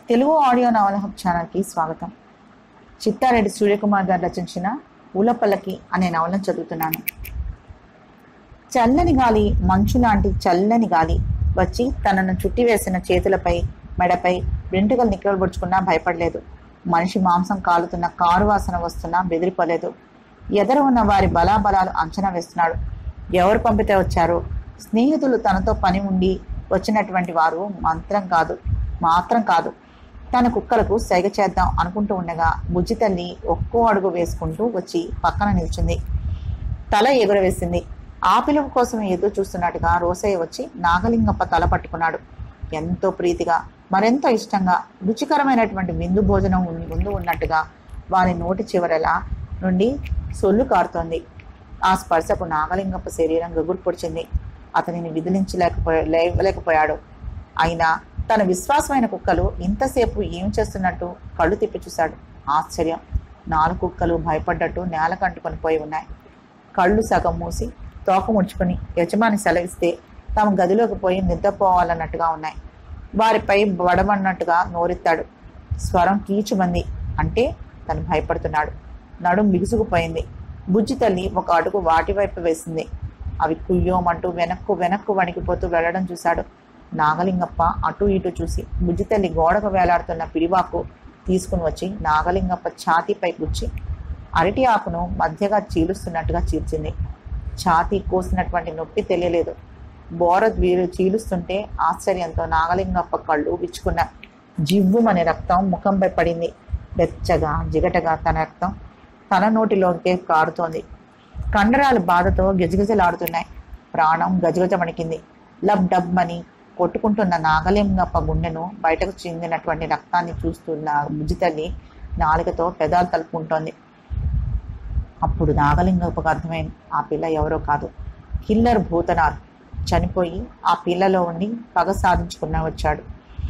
Telugu audio నవల hub ఛానల్కి స్వాగతం చిత్తారెడ్డి సూర్యకుమార్ గారు రచించిన ఊలపల్లకి అనే నవలను చదువుతున్నాను చల్లని గాలి మంచు లాంటి చల్లని గాలి వచ్చి తనను చుట్టివేసిన చేతులపై మెడపై వెంట్రుకలు నిక్కబడుచుకున్నా భయపడలేదు మనిషి మాంసం కాలుతున్న కారు వాసన వస్తున్నా బెదిరిపోలేదు ఎదర ఉన్న వారి బలాబలాలు అంచనా వేస్తున్నాడు ఎవరు పంపితే వచ్చారు స్నేహితులు తనతో పని ఉండి వచ్చినటువంటి వారు మంత్రం కాదు మాత్రం కాదు తన కుక్కలకు సైగ చేద్దాం అనుకుంటూ ఉండగా బుజ్జి తల్లి ఒక్కో అడుగు వేసుకుంటూ వచ్చి పక్కన నిల్చుంది తల ఎగురవేసింది ఆ పిలుపు కోసం ఎదురు చూస్తున్నట్టుగా రోసయ్య వచ్చి నాగలింగప్ప తల పట్టుకున్నాడు ఎంతో ప్రీతిగా మరెంతో ఇష్టంగా రుచికరమైనటువంటి విందు భోజనం ఉన్- ముందు ఉన్నట్టుగా వారి నోటి చివరల నుండి సొల్లు కారుతోంది ఆ స్పర్శకు నాగలింగప్ప శరీరం గగురు పొడిచింది అతనిని విదిలించలేకపోయా లేవలేకపోయాడు అయినా తన విశ్వాసమైన కుక్కలు ఇంతసేపు ఏం చేస్తున్నట్టు కళ్ళు తిప్పి చూశాడు ఆశ్చర్యం నాలుగు కుక్కలు భయపడ్డట్టు నేల కంటుకొని పోయి ఉన్నాయి కళ్ళు సగం మూసి తోక ముడుచుకొని యజమాని సెలవిస్తే తమ గదిలోకి పోయి నిద్రపోవాలన్నట్టుగా ఉన్నాయి వారిపై బడమన్నట్టుగా నోరెత్తాడు స్వరం కీచుమంది అంటే తను భయపడుతున్నాడు నడుం బిగుసుకుపోయింది బుజ్జి తల్లి ఒక అడుగు వాటి వైపు వేసింది అవి కుయ్యోమంటూ వెనక్కు వెనక్కు వణికిపోతూ వెళ్ళడం చూశాడు నాగలింగప్ప అటు ఇటు చూసి బుజ్జి తల్లి గోడకు వేలాడుతున్న పిడివాకు తీసుకుని వచ్చి నాగలింగప్ప ఛాతీపై గుచ్చి అరటి ఆకును మధ్యగా చీలుస్తున్నట్టుగా చీల్చింది ఛాతీ కోసినటువంటి నొప్పి తెలియలేదు బోర వీరు చీలుస్తుంటే ఆశ్చర్యంతో నాగలింగప్ప కళ్ళు విచ్చుకున్న జివ్వుమనే రక్తం ముఖంపై పడింది వెచ్చగా జిగటగా తన రక్తం తన నోటిలోకే కారుతోంది కండరాలు బాధతో గిజగిజలాడుతున్నాయి ప్రాణం గజగజ వణికింది లబ్ డబ్ అని కొట్టుకుంటున్న నాగలింగప్ప గుండెను బయటకు చెందినటువంటి రక్తాన్ని చూస్తున్న బుజ్జితల్లి నాలుకతో పెదాలు తలుపుకుంటోంది అప్పుడు నాగలింగప్పకు అర్థమైంది ఆ పిల్ల ఎవరో కాదు కిల్లర్ భూతనాథ్ చనిపోయి ఆ పిల్లలో ఉండి పగ సాధించుకున్న వచ్చాడు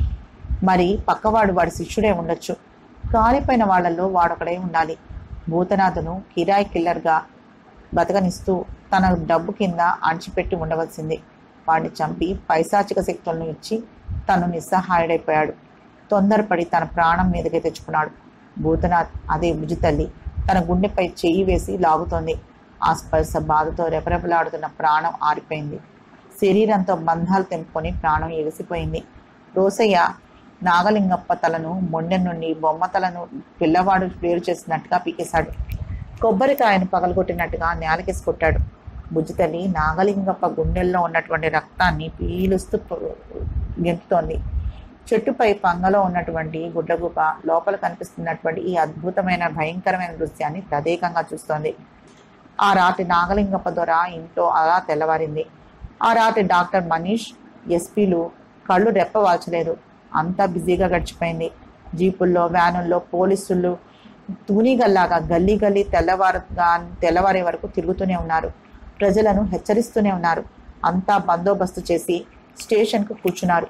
మరి పక్కవాడు వాడి శిష్యుడే ఉండొచ్చు కాలిపోయిన వాళ్ళల్లో వాడొకడే ఉండాలి భూతనాథును కిరాయి కిల్లర్గా బతకనిస్తూ తన డబ్బు కింద అణిచిపెట్టి ఉండవలసింది వాడిని చంపి పైశాచిక శక్తులను ఇచ్చి తను నిస్సహాయుడైపోయాడు తొందరపడి తన ప్రాణం మీదకి తెచ్చుకున్నాడు భూతనాథ్ అదే బుజ్జి తల్లి తన గుండెపై చెయ్యి వేసి లాగుతోంది ఆ స్పర్శ బాధతో రెపరెపలాడుతున్న ప్రాణం ఆరిపోయింది శరీరంతో బంధాలు తెంపుకొని ప్రాణం ఎగసిపోయింది రోసయ్య నాగలింగప్ప తలను మొండె నుండి బొమ్మ తలను పిల్లవాడు వేరు చేసినట్టుగా పీకేశాడు కొబ్బరికాయను పగలగొట్టినట్టుగా నేలకేసి కొట్టాడు బుజ్జితల్లి నాగలింగప్ప గుండెల్లో ఉన్నటువంటి రక్తాన్ని పీలుస్తూ పొ- గెంతుతోంది చెట్టుపై పంగలో ఉన్నటువంటి గుడ్లగూప లోపల కనిపిస్తున్నటువంటి ఈ అద్భుతమైన భయంకరమైన దృశ్యాన్ని తదేకంగా చూస్తోంది ఆ రాత్రి నాగలింగప్ప దొర ఇంట్లో అలా తెల్లవారింది ఆ రాత్రి డాక్టర్ మనీష్ ఎస్పీలు కళ్ళు రెప్పవాల్చలేదు అంతా బిజీగా గడిచిపోయింది జీపుల్లో వ్యానుల్లో పోలీసులు తూనీగల్లాగా గల్లీ గల్లీ తెల్లవారుగా తెల్లవారే వరకు తిరుగుతూనే ఉన్నారు ప్రజలను హెచ్చరిస్తూనే ఉన్నారు అంతా బందోబస్తు చేసి స్టేషన్కు కూర్చున్నారు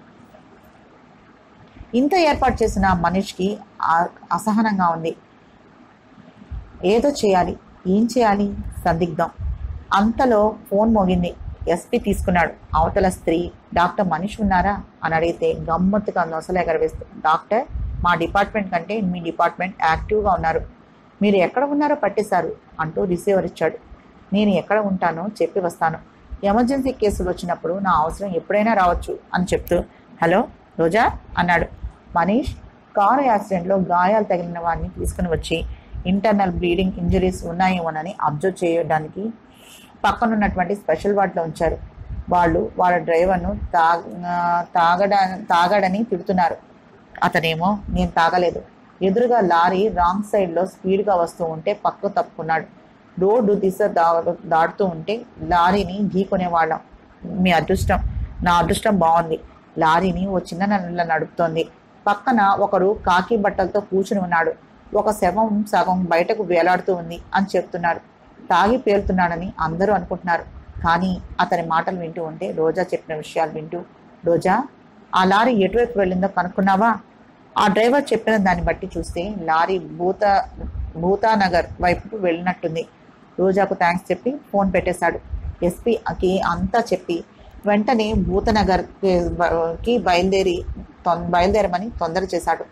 ఇంత ఏర్పాటు చేసిన మనిషికి ఆ- అసహనంగా ఉంది ఏదో చేయాలి ఏం చేయాలి సందిగ్ధం అంతలో ఫోన్ మోగింది ఎస్పీ తీసుకున్నాడు అవతల స్త్రీ డాక్టర్ మనిషి ఉన్నారా అని అడిగితే గమ్మత్తుగా నొసలు ఎగరవేస్తూ డాక్టర్ మా డిపార్ట్మెంట్ కంటే మీ డిపార్ట్మెంట్ యాక్టివ్గా ఉన్నారు మీరు ఎక్కడ ఉన్నారో పట్టేశారు అంటూ రిసీవర్ ఇచ్చాడు నేను ఎక్కడ ఉంటానో చెప్పి వస్తాను ఎమర్జెన్సీ కేసులు వచ్చినప్పుడు నా అవసరం ఎప్పుడైనా రావచ్చు అని చెప్తూ హలో రోజా అన్నాడు మనీష్ కారు యాక్సిడెంట్లో గాయాలు తగిలిన వాడిని తీసుకుని వచ్చి ఇంటర్నల్ బ్లీడింగ్ ఇంజరీస్ ఉన్నాయేమోనని అబ్జర్వ్ చేయడానికి పక్కనున్నటువంటి స్పెషల్ వార్డులో ఉంచారు వాళ్ళు వాళ్ళ డ్రైవర్ను తాగ తాగడ తాగడని తిడుతున్నారు అతనేమో నేను తాగలేదు ఎదురుగా లారీ రాంగ్ సైడ్లో స్పీడ్గా వస్తూ ఉంటే పక్కకు తప్పుకున్నాడు రోడ్డు దిశ దా దాటుతూ ఉంటే లారీని ఢీకొనేవాళ్ళం మీ అదృష్టం నా అదృష్టం బాగుంది లారీని ఓ చిన్న నల్ల నడుపుతోంది పక్కన ఒకరు కాకి బట్టలతో కూర్చుని ఉన్నాడు ఒక శవం సగం బయటకు వేలాడుతూ ఉంది అని చెప్తున్నారు తాగి పేలుతున్నాడని అందరూ అనుకుంటున్నారు కానీ అతని మాటలు వింటూ ఉంటే రోజా చెప్పిన విషయాలు వింటూ రోజా ఆ లారీ ఎటువైపు వెళ్ళిందో కనుక్కున్నావా ఆ డ్రైవర్ చెప్పిన దాన్ని బట్టి చూస్తే లారీ భూత భూతానగర్ వైపు వెళ్ళినట్టుంది రోజాకు థ్యాంక్స్ చెప్పి ఫోన్ పెట్టేశాడు ఎస్పీకి అంతా చెప్పి వెంటనే భూతనగర్ కి బయలుదేరి తొం- బయలుదేరమని తొందర చేశాడు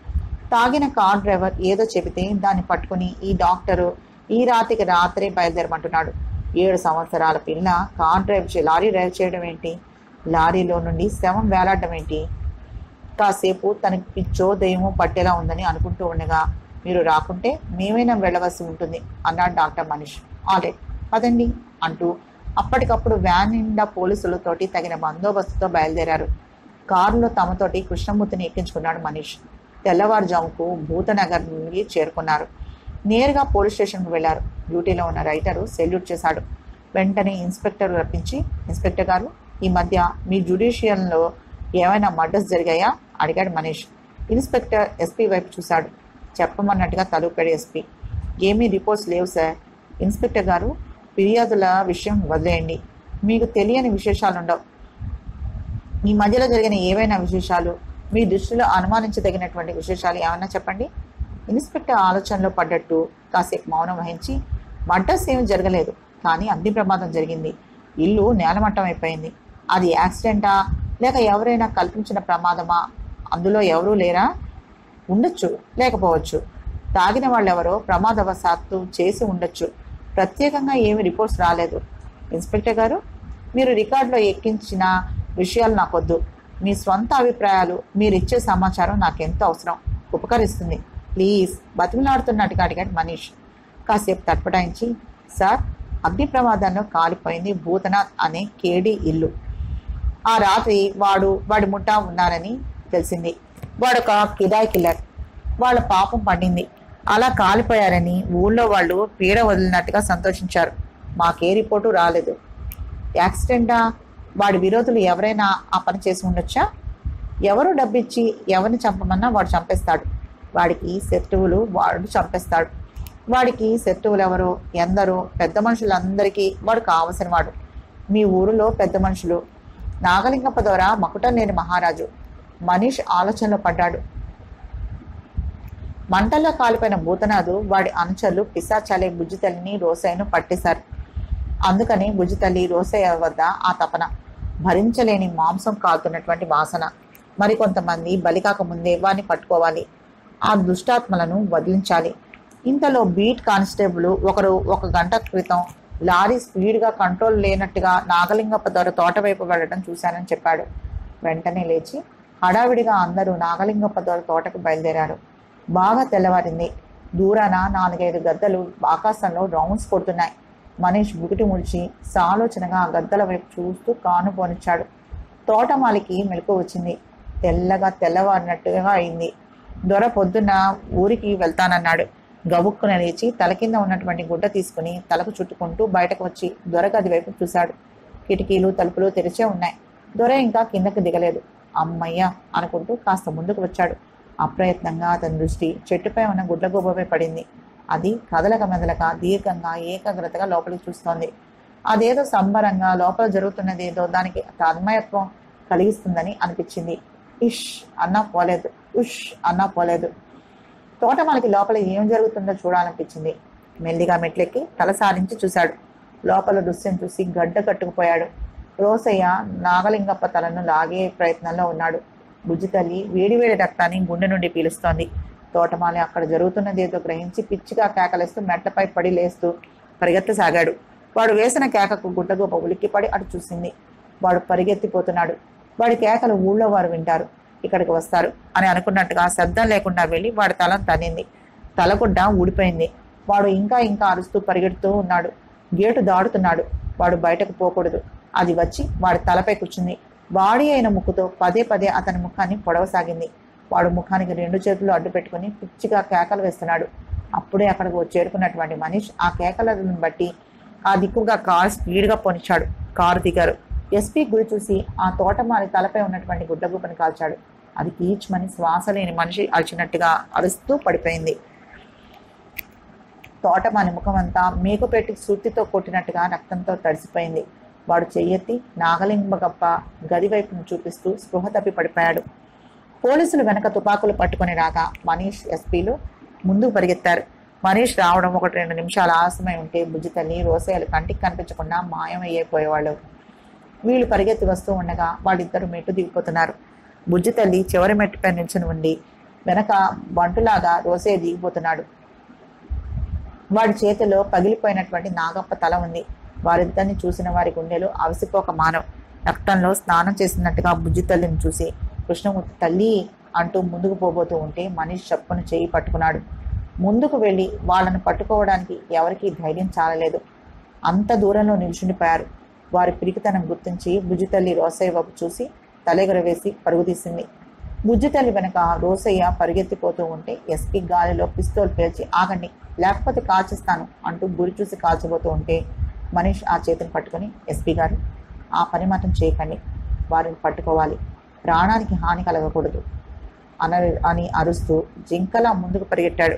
తాగిన కార్ డ్రైవర్ ఏదో చెబితే దాన్ని పట్టుకుని ఈ డాక్టరు ఈ రాత్రికి రాత్రే బయలుదేరమంటున్నాడు ఏడు సంవత్సరాల పిల్ల కార్ డ్రైవ్ చే లారీ డ్రైవ్ చేయడం ఏంటి లారీలో నుండి శవం వేలాడడం ఏంటి కాసేపు తనకి పిచ్చో దయ్యమో పట్టేలా ఉందని అనుకుంటూ ఉండగా మీరు రాకుంటే మేమైనా వెళ్ళవలసి ఉంటుంది అన్నాడు డాక్టర్ మనీష్ ఆలే పదండి అంటూ అప్పటికప్పుడు వ్యాన్ నిండా పోలీసులతోటి తగిన బందోబస్తుతో బయలుదేరారు కారులో తమతోటి కృష్ణమూర్తిని ఎక్కించుకున్నాడు మనీష్ తెల్లవారుజాముకు భూతనగర్ నుండి చేరుకున్నారు నేరుగా పోలీస్ స్టేషన్కు వెళ్లారు డ్యూటీలో ఉన్న రైటరు సెల్యూట్ చేశాడు వెంటనే ఇన్స్పెక్టర్ రప్పించి ఇన్స్పెక్టర్ గారు ఈ మధ్య మీ జ్యుడిషియల్లో ఏమైనా మర్డర్స్ జరిగాయా అడిగాడు మనీష్ ఇన్స్పెక్టర్ ఎస్పీ వైపు చూశాడు చెప్పమన్నట్టుగా తలుపాడు ఎస్పీ ఏమీ రిపోర్ట్స్ లేవు సార్ ఇన్స్పెక్టర్ గారు ఫిర్యాదుల విషయం వదిలేయండి మీకు తెలియని విశేషాలుండవు ఈ మధ్యలో జరిగిన ఏవైనా విశేషాలు మీ దృష్టిలో అనుమానించదగినటువంటి విశేషాలు ఏమన్నా చెప్పండి ఇన్స్పెక్టర్ ఆలోచనలో పడ్డట్టు కాసేపు మౌనం వహించి మర్డర్స్ ఏమీ జరగలేదు కానీ అగ్ని ప్రమాదం జరిగింది ఇల్లు నేలమట్టం అయిపోయింది అది యాక్సిడెంటా లేక ఎవరైనా కల్పించిన ప్రమాదమా అందులో ఎవరూ లేరా ఉండొచ్చు లేకపోవచ్చు తాగిన వాళ్ళెవరో ప్రమాదవశాత్తు చేసి ఉండొచ్చు ప్రత్యేకంగా ఏమి రిపోర్ట్స్ రాలేదు ఇన్స్పెక్టర్ గారు మీరు రికార్డులో ఎక్కించిన విషయాలు నాకొద్దు మీ స్వంత అభిప్రాయాలు మీరు ఇచ్చే సమాచారం నాకెంతో అవసరం ఉపకరిస్తుంది ప్లీజ్ బతిమలాడుతున్నట్టుగా అడిగాడు మనీష్ కాసేపు తట్పటాయించి సార్ అగ్ని ప్రమాదంలో కాలిపోయింది భూతనాథ్ అనే కేడి ఇల్లు ఆ రాత్రి వాడు వాడి ముఠా ఉన్నారని తెలిసింది వాడు ఒక కిరాయి కిల్లర్ వాళ్ళ పాపం పండింది అలా కాలిపోయారని ఊళ్ళో వాళ్ళు పీడ వదిలినట్టుగా సంతోషించారు మాకే రిపోర్టు రాలేదు యాక్సిడెంటా వాడి విరోధులు ఎవరైనా ఆ పని చేసి ఉండొచ్చా ఎవరు డబ్బిచ్చి ఎవరిని చంపమన్నా వాడు చంపేస్తాడు వాడికి శత్రువులు వాడు చంపేస్తాడు వాడికి శత్రువులు ఎవరు ఎందరో పెద్ద మనుషులందరికీ వాడు కావలసిన వాడు మీ ఊరిలో పెద్ద మనుషులు నాగలింగప్ప ద్వారా మకుటం లేని మహారాజు మనీష్ ఆలోచనలో పడ్డాడు మంటల్లో కాలిపోయిన భూతనాథు వాడి అనుచరులు పిశాచాలే బుజ్జితల్లిని రోసయ్యను పట్టేశారు అందుకని బుజ్జితల్లి రోసయ్య వద్ద ఆ తపన భరించలేని మాంసం కాలుతున్నటువంటి వాసన మరికొంతమంది బలికాక ముందే వారిని పట్టుకోవాలి ఆ దుష్టాత్మలను వదిలించాలి ఇంతలో బీట్ కానిస్టేబుల్ ఒకరు ఒక గంట క్రితం లారీ స్పీడ్గా కంట్రోల్ లేనట్టుగా నాగలింగప్ప ద్వారా తోట వైపు వెళ్ళడం చూశానని చెప్పాడు వెంటనే లేచి హడావిడిగా అందరూ నాగలింగప్ప ద్వారా తోటకు బయలుదేరారు బాగా తెల్లవారింది దూరాన నాలుగైదు గద్దలు ఆకాశంలో రౌండ్స్ కొడుతున్నాయి మనీష్ బుకిటి ముడిచి సాలోచనగా ఆ గద్దల వైపు చూస్తూ కాను పోనిచ్చాడు తోటమాలికి మెలకు వచ్చింది తెల్లగా తెల్లవారినట్టుగా అయింది దొర పొద్దున్న ఊరికి వెళ్తానన్నాడు గబుక్కున లేచి తల కింద ఉన్నటువంటి గుడ్డ తీసుకుని తలకు చుట్టుకుంటూ బయటకు వచ్చి దొర గది వైపు చూశాడు కిటికీలు తలుపులు తెరిచే ఉన్నాయి దొర ఇంకా కిందకు దిగలేదు అమ్మయ్య అనుకుంటూ కాస్త ముందుకు వచ్చాడు అప్రయత్నంగా అతని దృష్టి చెట్టుపై ఉన్న గుడ్లగూబపై పడింది అది కదలక మెదలక దీర్ఘంగా ఏకాగ్రతగా లోపలికి చూస్తోంది అదేదో సంబరంగా లోపల జరుగుతున్నదేదో దానికి తన్మయత్వం కలిగిస్తుందని అనిపించింది ఇష్ అన్నా పోలేదు ఉష్ అన్నా పోలేదు తోటమాలకి లోపల ఏం జరుగుతుందో చూడాలనిపించింది మెల్లిగా మెట్లెక్కి తల సారించి చూశాడు లోపల దృశ్యం చూసి గడ్డ కట్టుకుపోయాడు రోసయ్య నాగలింగప్ప తలను లాగే ప్రయత్నంలో ఉన్నాడు బుజ్జి తల్లి వేడివేడి రక్తాన్ని గుండె నుండి పీలుస్తోంది తోటమాలి అక్కడ జరుగుతున్నదేదో గ్రహించి పిచ్చిగా కేకలేస్తూ మెట్లపై పడి లేస్తూ పరిగెత్తసాగాడు వాడు వేసిన కేకకు గుడ్డగోప ఉలిక్కిపడి అటు చూసింది వాడు పరిగెత్తిపోతున్నాడు వాడి కేకలు ఊళ్ళో వారు వింటారు ఇక్కడికి వస్తారు అని అనుకున్నట్టుగా శబ్దం లేకుండా వెళ్ళి వాడి తలను తన్నింది తలగుడ్డ ఊడిపోయింది వాడు ఇంకా ఇంకా అరుస్తూ పరిగెడుతూ ఉన్నాడు గేటు దాడుతున్నాడు వాడు బయటకు పోకూడదు అది వచ్చి వాడి తలపై కూర్చుంది వాడి అయిన ముక్కుతో పదే పదే అతని ముఖాన్ని పొడవసాగింది వాడు ముఖానికి రెండు చేతులు అడ్డు పెట్టుకుని పిచ్చిగా కేకలు వేస్తున్నాడు అప్పుడే అక్కడికి చేరుకున్నటువంటి మనీష్ ఆ కేకలను బట్టి ఆ దిక్కుగా కారు స్పీడ్గా పోనిచ్చాడు కారు దిగారు ఎస్పీ గురి చూసి ఆ తోటమాలి తలపై ఉన్నటువంటి గుడ్డగుబ్బని కాల్చాడు అది పీచ్మని శ్వాస లేని మనిషి అరిచినట్టుగా అరుస్తూ పడిపోయింది తోటమాని ముఖమంతా మేకు పెట్టి సుత్తితో కొట్టినట్టుగా రక్తంతో తడిసిపోయింది వాడు చెయ్యెత్తి నాగలింగప్ప గది వైపును చూపిస్తూ స్పృహ తప్పి పడిపోయాడు పోలీసులు వెనక తుపాకులు పట్టుకొని రాగా మనీష్ ఎస్పీలు ముందుకు పరిగెత్తారు మనీష్ రావడం ఒకటి రెండు నిమిషాలు ఆలస్యమై ఉంటే బుజ్జి తల్లి రోసయ్యలు కంటికి కనిపించకుండా మాయమయ్యేపోయేవాళ్ళు వీళ్ళు పరిగెత్తి వస్తూ ఉండగా వాళ్ళిద్దరు మెట్టు దిగిపోతున్నారు బుజ్జి తల్లి చివరి మెట్టుపై నిల్చుని ఉండి వెనక బంటులాగా రోసే దిగిపోతున్నాడు వాడి చేతిలో పగిలిపోయినటువంటి నాగప్ప తల ఉంది వారిద్దరిని చూసిన వారి గుండెలు అలసిపోక మానవ్ రక్తంలో స్నానం చేసినట్టుగా బుజ్జి తల్లిని చూసి కృష్ణమూర్తి తల్లి అంటూ ముందుకు పోబోతూ ఉంటే మనీష్ చప్పును చేయి పట్టుకున్నాడు ముందుకు వెళ్ళి వాళ్ళను పట్టుకోవడానికి ఎవరికీ ధైర్యం చాలలేదు అంత దూరంలో నిల్చుండిపోయారు వారి పిరికితనం గుర్తించి బుజ్జితల్లి రోసయ్య వైపు చూసి తలెగరవేసి పరుగు తీసింది బుజ్జితల్లి వెనక రోసయ్య పరిగెత్తిపోతూ ఉంటే ఎస్పీ గాలిలో పిస్తోల్ పేల్చి ఆగండి లేకపోతే కాల్చిస్తాను అంటూ గురి చూసి కాల్చబోతూ ఉంటే మనీష్ ఆ చేతిని పట్టుకొని ఎస్పీ గారు ఆ పని మాత్రం చేయకండి వారిని పట్టుకోవాలి ప్రాణానికి హాని కలగకూడదు అన అని అరుస్తూ జింకలా ముందుకు పరిగెట్టాడు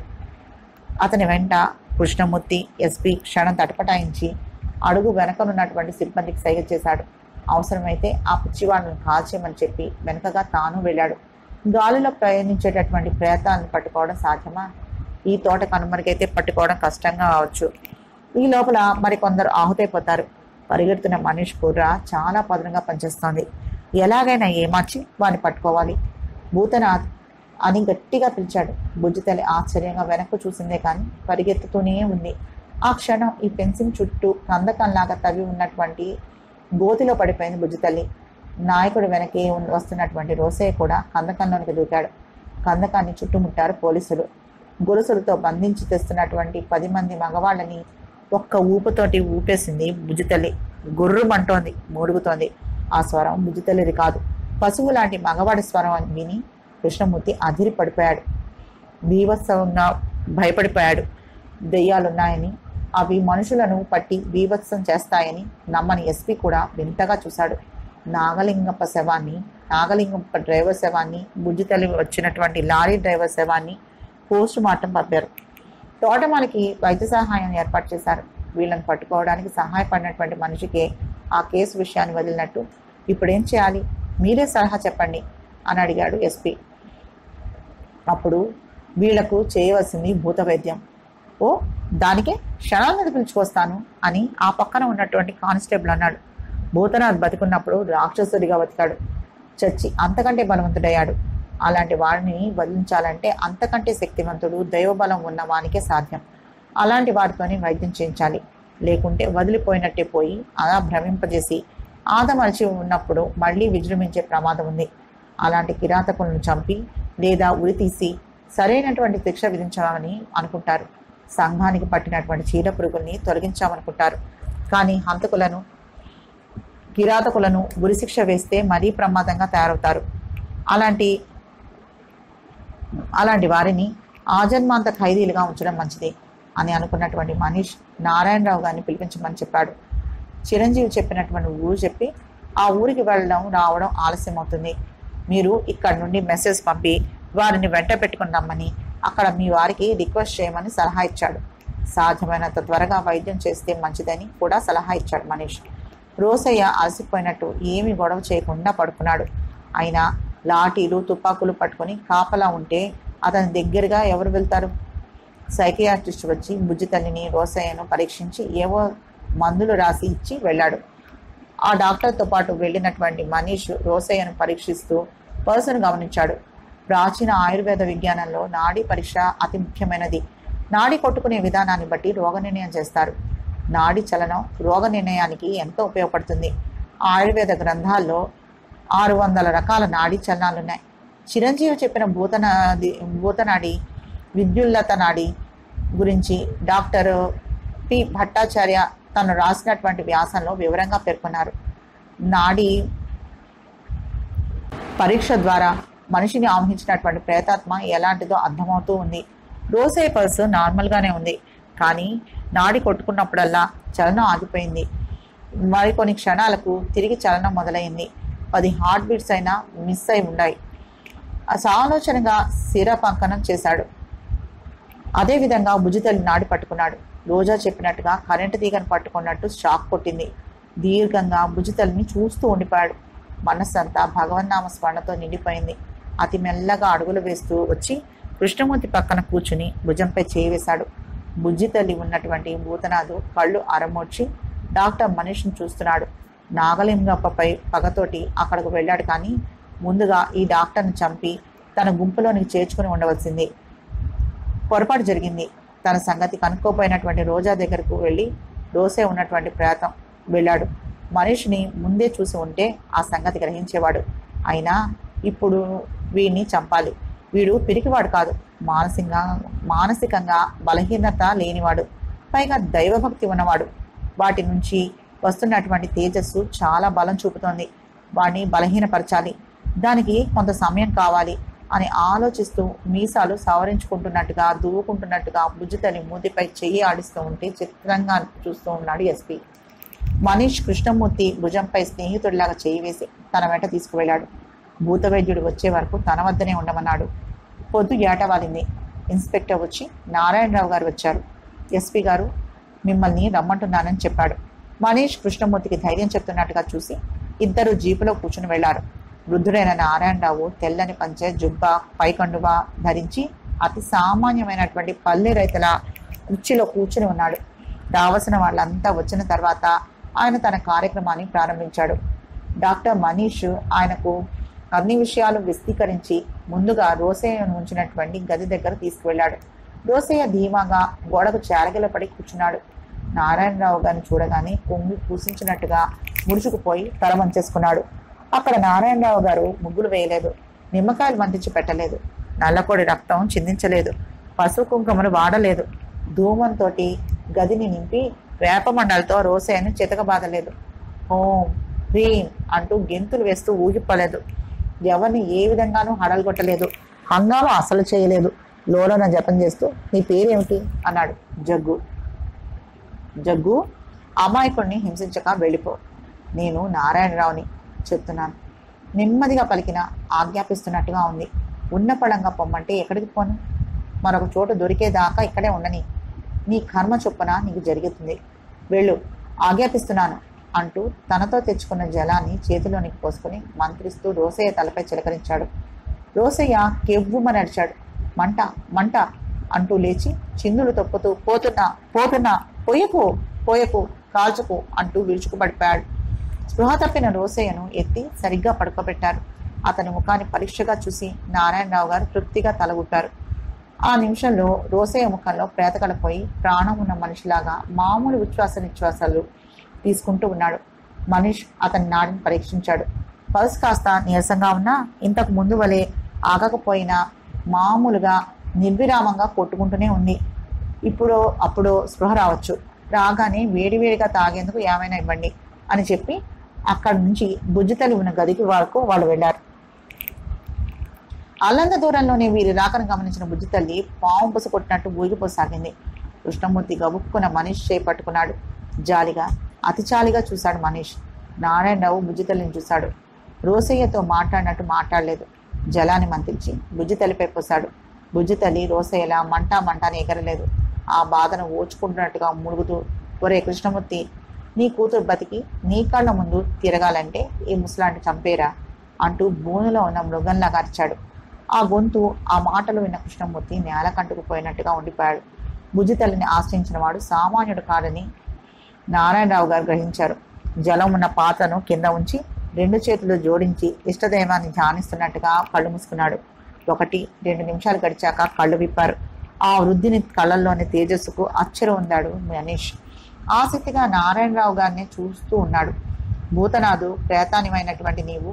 అతని వెంట కృష్ణమూర్తి ఎస్పీ క్షణం తటపటాయించి అడుగు వెనకనున్నటువంటి సిబ్బందికి సైగ చేశాడు అవసరమైతే ఆ పిచ్చివాళ్ళను కాల్చేయమని చెప్పి వెనకగా తాను వెళ్ళాడు గాలిలో ప్రయాణించేటటువంటి ప్రేతాలను పట్టుకోవడం సాధ్యమా ఈ తోట కనుమరికైతే పట్టుకోవడం కష్టంగా కావచ్చు ఈ లోపల మరికొందరు ఆహుతైపోతారు పరిగెడుతున్న మనీష్ కుర్ర చాలా పదునుగా పనిచేస్తోంది ఎలాగైనా ఏమార్చి వాడిని పట్టుకోవాలి భూతనాథ్ అని గట్టిగా పిలిచాడు బుజ్జితల్లి ఆశ్చర్యంగా వెనక్కు చూసిందే కానీ పరిగెత్తుతూనే ఉంది ఆ క్షణం ఈ ఫెన్సింగ్ చుట్టూ కందకంలాగా తవ్వి ఉన్నటువంటి గోతిలో పడిపోయింది బుజ్జితల్లి నాయకుడు వెనకే ఉన్న- వస్తున్నటువంటి రోసయ్య కూడా కందకంలోనికి దూకాడు కందకాన్ని చుట్టుముట్టారు పోలీసులు గొలుసులతో బంధించి తెస్తున్నటువంటి పది మంది మగవాళ్ళని ఒక్క ఊపుతోటి ఊపేసింది బుజ్జితల్లి గుర్రుమంటోంది మూడుగుతోంది ఆ స్వరం బుజ్జితల్లిది కాదు పశువు లాంటి మగవాడి స్వరం అని విని కృష్ణమూర్తి అదిరి పడిపోయాడు బీభత్సంగా భయపడిపోయాడు దెయ్యాలున్నాయని అవి మనుషులను పట్టి బీభత్సం చేస్తాయని నమ్మని ఎస్పీ కూడా వింతగా చూశాడు నాగలింగప్ప శవాన్ని నాగలింగప్ప డ్రైవర్ శవాన్ని బుజ్జితల్లి వచ్చినటువంటి లారీ డ్రైవర్ శవాన్ని పోస్ట్ మార్టం పంపారు తోటమాలికి వైద్య సహాయం ఏర్పాటు చేశారు వీళ్ళని పట్టుకోవడానికి సహాయపడినటువంటి మనిషికే ఆ కేసు విషయాన్ని వదిలినట్టు ఇప్పుడేం చేయాలి మీరే సలహా చెప్పండి అని అడిగాడు ఎస్పీ అప్పుడు వీళ్లకు చేయవలసింది భూత వైద్యం ఓ దానికే క్షణాల మీద పిలుచుకొస్తాను అని ఆ పక్కన ఉన్నటువంటి కానిస్టేబుల్ అన్నాడు భూతనాథ్ బతికున్నప్పుడు రాక్షసుడిగా బతికాడు చచ్చి అంతకంటే బలవంతుడయ్యాడు అలాంటి వాడిని వదిలించాలంటే అంతకంటే శక్తివంతుడు దైవబలం ఉన్న వానికే సాధ్యం అలాంటి వారితోనే వైద్యం చేయించాలి లేకుంటే వదిలిపోయినట్టే పోయి అలా భ్రమింపజేసి ఆదమరిచి ఉన్నప్పుడు మళ్ళీ విజృంభించే ప్రమాదం ఉంది అలాంటి కిరాతకులను చంపి లేదా ఉరితీసి సరైనటువంటి శిక్ష విధించామని అనుకుంటారు సంఘానికి పట్టినటువంటి చీడ పురుగుల్ని తొలగించామనుకుంటారు కానీ హంతకులను కిరాతకులను ఉరిశిక్ష వేస్తే మరీ ప్రమాదంగా తయారవుతారు అలాంటి అలాంటి వారిని ఆజన్మాంత ఖైదీలుగా ఉంచడం మంచిది అని అనుకున్నటువంటి మనీష్ నారాయణరావు గారిని పిలిపించమని చెప్పాడు చిరంజీవి చెప్పినటువంటి ఊరు చెప్పి ఆ ఊరికి వెళ్ళడం రావడం ఆలస్యం అవుతుంది మీరు ఇక్కడ నుండి మెసేజ్ పంపి వారిని వెంట పెట్టుకుని రమ్మని అక్కడ మీ వారికి రిక్వెస్ట్ చేయమని సలహా ఇచ్చాడు సాధ్యమైనంత త్వరగా వైద్యం చేస్తే మంచిదని కూడా సలహా ఇచ్చాడు మనీష్ రోసయ్య అలసిపోయినట్టు ఏమీ గొడవ చేయకుండా పడుకున్నాడు అయినా లాఠీలు తుపాకులు పట్టుకొని కాపలా ఉంటే అతని దగ్గరగా ఎవరు వెళ్తారు సైకియాట్రిస్ట్ వచ్చి బుజ్జి తల్లిని రోసయ్యను పరీక్షించి ఏవో మందులు రాసి ఇచ్చి వెళ్ళాడు ఆ డాక్టర్తో పాటు వెళ్ళినటువంటి మనీష్ రోసయ్యను పరీక్షిస్తూ పర్సన్ గమనించాడు ప్రాచీన ఆయుర్వేద విజ్ఞానంలో నాడీ పరీక్ష అతి ముఖ్యమైనది నాడి కొట్టుకునే విధానాన్ని బట్టి రోగ నిర్ణయం చేస్తారు నాడి చలనం రోగ నిర్ణయానికి ఎంతో ఉపయోగపడుతుంది ఆయుర్వేద గ్రంథాల్లో ఆరు వందల రకాల నాడీ చలనాలున్నాయి చిరంజీవి చెప్పిన భూతనాది భూతనాడి విద్యుల్లత నాడి గురించి డాక్టర్ పి భట్టాచార్య తను రాసినటువంటి వ్యాసంలో వివరంగా పేర్కొన్నారు నాడి పరీక్ష ద్వారా మనిషిని ఆవహించినటువంటి ప్రేతాత్మ ఎలాంటిదో అర్థమవుతూ ఉంది రోసే పల్స్ నార్మల్గానే ఉంది కానీ నాడి కొట్టుకున్నప్పుడల్లా చలనం ఆగిపోయింది మరికొన్ని క్షణాలకు తిరిగి చలనం మొదలైంది పది హార్ట్ బీట్స్ అయినా మిస్ అయి ఉన్నాయి ఆలోచనగా శిర పంకనం చేశాడు అదేవిధంగా భుజితల్లి నాడి పట్టుకున్నాడు రోజా చెప్పినట్టుగా కరెంటు తీగను పట్టుకున్నట్టు షాక్ కొట్టింది దీర్ఘంగా భుజితల్ని చూస్తూ ఉండిపోయాడు మనస్సంతా భగవన్నామ స్మరణతో నిండిపోయింది అతి మెల్లగా అడుగులు వేస్తూ వచ్చి కృష్ణమూర్తి పక్కన కూర్చుని భుజంపై చేయి వేశాడు బుజ్జి తల్లి ఉన్నటువంటి భూతనాథు కళ్ళు అరమోడ్చి డాక్టర్ మనీష్ని చూస్తున్నాడు నాగలింగప్పపై పగతోటి అక్కడికి వెళ్ళాడు కానీ ముందుగా ఈ డాక్టర్ని చంపి తన గుంపులోనికి చేర్చుకుని ఉండవలసింది పొరపాటు జరిగింది తన సంగతి కనుక్కోపోయినటువంటి రోజా దగ్గరకు వెళ్ళి రోసే ఉన్నటువంటి ప్రేతం వెళ్ళాడు మనిషిని ముందే చూసి ఉంటే ఆ సంగతి గ్రహించేవాడు అయినా ఇప్పుడు వీడిని చంపాలి వీడు పిరికివాడు కాదు మానసికంగా మానసికంగా బలహీనత లేనివాడు పైగా దైవభక్తి ఉన్నవాడు వాటి నుంచి వస్తున్నటువంటి తేజస్సు చాలా బలం చూపుతోంది వాడిని బలహీనపరచాలి దానికి కొంత సమయం కావాలి అని ఆలోచిస్తూ మీసాలు సవరించుకుంటున్నట్టుగా దువ్వుకుంటున్నట్టుగా బుజ్జితని మూతిపై చెయ్యి ఆడిస్తూ ఉంటే చిత్రంగా చూస్తూ ఉన్నాడు ఎస్పీ మనీష్ కృష్ణమూర్తి భుజంపై స్నేహితుడిలాగా చేయి వేసి తన వెంట తీసుకువెళ్ళాడు భూత వైద్యుడు వచ్చే వరకు తన వద్దనే ఉండమన్నాడు పొద్దు ఏటవాలింది ఇన్స్పెక్టర్ వచ్చి నారాయణరావు గారు వచ్చారు ఎస్పీ గారు మిమ్మల్ని రమ్మంటున్నానని చెప్పాడు మనీష్ కృష్ణమూర్తికి ధైర్యం చెప్తున్నట్టుగా చూసి ఇద్దరు జీపులో కూర్చుని వెళ్లారు వృద్ధుడైన నారాయణరావు తెల్లని పంచె జుబ్బా పైకండువా ధరించి అతి సామాన్యమైనటువంటి పల్లె రైతుల కుర్చీలో కూర్చుని ఉన్నాడు రావలసిన వాళ్ళంతా వచ్చిన తర్వాత ఆయన తన కార్యక్రమాన్ని ప్రారంభించాడు డాక్టర్ మనీష్ ఆయనకు అన్ని విషయాలు విస్తీకరించి ముందుగా రోసయ్యను ఉంచినటువంటి గది దగ్గర తీసుకువెళ్ళాడు రోసయ్య ధీమాగా గోడకు చేరగలపడి కూర్చున్నాడు నారాయణరావు గారిని చూడగానే కొంగి పూసించినట్టుగా ముడుచుకుపోయి తల వంచేసుకున్నాడు అక్కడ నారాయణరావు గారు ముగ్గులు వేయలేదు నిమ్మకాయలు వండించి పెట్టలేదు నల్లకొడి రక్తం చిందించలేదు పసుపు కుంకుమలు వాడలేదు ధూమంతో గదిని నింపి వేపమండలతో రోసయ్యను చితకబాదలేదు ఓం హ్రీం అంటూ గెంతులు వేస్తూ ఊగిపోలేదు ఎవరిని ఏ విధంగానూ హడలగొట్టలేదు హంగామా అసలు చేయలేదు లోలోన జపం చేస్తూ నీ పేరేమిటి అన్నాడు జగ్గు జగ్గు అమాయకుడిని హింసించక వెళ్ళిపో నేను నారాయణరావుని చెప్తున్నాను నెమ్మదిగా పలికిన ఆజ్ఞాపిస్తున్నట్టుగా ఉంది ఉన్న పడంగా పొమ్మంటే ఎక్కడికి పోను మరొక చోటు దొరికేదాకా ఇక్కడే ఉండని నీ కర్మ చొప్పున నీకు జరుగుతుంది వెళ్ళు ఆజ్ఞాపిస్తున్నాను అంటూ తనతో తెచ్చుకున్న జలాన్ని చేతిలోనికి పోసుకుని మంత్రిస్తూ రోసయ్య తలపై చిలకరించాడు రోసయ్య కెవ్వుమ నడిచాడు మంట మంట అంటూ లేచి చిందులు తొక్కుతూ పోతున్నా పోతున్నా పోయకు పోయకు కాల్చుకు అంటూ విరుచుకుపడిపోయాడు స్పృహ తప్పిన రోసయ్యను ఎత్తి సరిగ్గా పడుకోబెట్టారు అతని ముఖాన్ని పరీక్షగా చూసి నారాయణరావు గారు తృప్తిగా తలగుప్పారు ఆ నిమిషంలో రోసయ్య ముఖంలో ప్రేతకలపోయి ప్రాణం ఉన్న మనిషిలాగా మామూలు ఉచ్ఛ్వాస నిశ్వాసాలు తీసుకుంటూ ఉన్నాడు మనీష్ అతని నాడిని పరీక్షించాడు పల్స్ కాస్త నీరసంగా ఉన్నా ఇంతకు ముందు వలె ఆగకపోయినా మామూలుగా నిర్విరామంగా కొట్టుకుంటూనే ఉంది ఇప్పుడు అప్పుడు స్పృహ రావచ్చు రాగానే వేడివేడిగా తాగేందుకు ఏమైనా ఇవ్వండి అని చెప్పి అక్కడి నుంచి బుజ్జితలి ఉన్న గదికి వరకు వాళ్ళు వెళ్ళారు అల్లంత దూరంలోనే వీరి రాకను గమనించిన బుజ్జి తల్లి పాము పుస కొట్టినట్టు ఊగిపోసాగింది కృష్ణమూర్తి గబుక్కున మనీష్ చేయి పట్టుకున్నాడు జాలిగా అతి చాలిగా చూశాడు మనీష్ నారాయణరావు బుజ్జి తల్లిని చూశాడు రోసయ్యతో మాట్లాడినట్టు మాట్లాడలేదు జలాన్ని మంతించి బుజ్జి తల్లిపై పోశాడు బుజ్జి తల్లి రోసయ్యలా మంటా మంటాని ఎగరలేదు ఆ బాధను ఓచుకుంటున్నట్టుగా మురుగుతూ ఒరే కృష్ణమూర్తి నీ కూతురు బతికి నీ కళ్ళ ముందు తిరగాలంటే ఈ ముసలాంటి చంపేరా అంటూ బోనులో ఉన్న మృగంలాగా అరిచాడు ఆ గొంతు ఆ మాటలు విన్న కృష్ణమూర్తి నేల కంటుకుపోయినట్టుగా ఉండిపోయాడు బుజ్జి తల్లిని ఆశ్రయించిన వాడు సామాన్యుడు కాడని నారాయణరావు గారు గ్రహించారు జలం ఉన్న పాత్రను కింద ఉంచి రెండు చేతులు జోడించి ఇష్టదైవాన్ని ధ్యానిస్తున్నట్టుగా కళ్ళు మూసుకున్నాడు ఒకటి రెండు నిమిషాలు గడిచాక కళ్ళు విప్పారు ఆ వృద్ధిని కళ్ళల్లోని తేజస్సుకు అచ్చరు ఉందాడు మనీష్ ఆసక్తిగా నారాయణరావు గారిని చూస్తూ ఉన్నాడు భూతనాథు ప్రేతానిమైనటువంటి నీవు